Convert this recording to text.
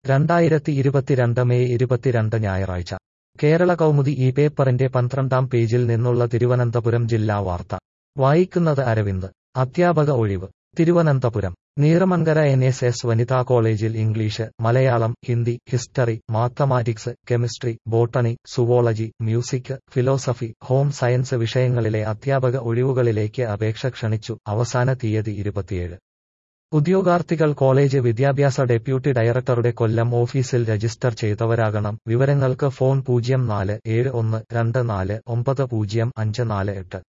രണ്ടായിരത്തി ഇരുപത്തിരണ്ട് മെയ് ഇരുപത്തിരണ്ട് ഞായറാഴ്ച കേരള കൗമുദി ഈ പേപ്പറിന്റെ പന്ത്രണ്ടാം പേജിൽ നിന്നുള്ള തിരുവനന്തപുരം ജില്ലാ വാർത്ത വായിക്കുന്നത് അരവിന്ദ് അധ്യാപക ഒഴിവ് Thiruvananthapuram Neeramankara N S S വനിതാ കോളേജിൽ English Malayalam Hindi history mathematics chemistry botany zoology music philosophy home science വിഷയങ്ങളിലെ അധ്യാപക ഒഴിവുകളിലേക്ക് അപേക്ഷ ക്ഷണിച്ചു അവസാന തീയതി ഇരുപത്തിയേഴ് ഉദ്യോഗാർത്ഥികൾ കോളേജ് വിദ്യാഭ്യാസ ഡെപ്യൂട്ടി ഡയറക്ടറുടെ കൊല്ലം ഓഫീസിൽ രജിസ്റ്റർ ചെയ്തവരാകണം വിവരങ്ങൾക്ക് ഫോൺ പൂജ്യം നാല് ഏഴ് ഒന്ന് രണ്ട് നാല് ഒമ്പത് പൂജ്യം അഞ്ച് നാല് എട്ട്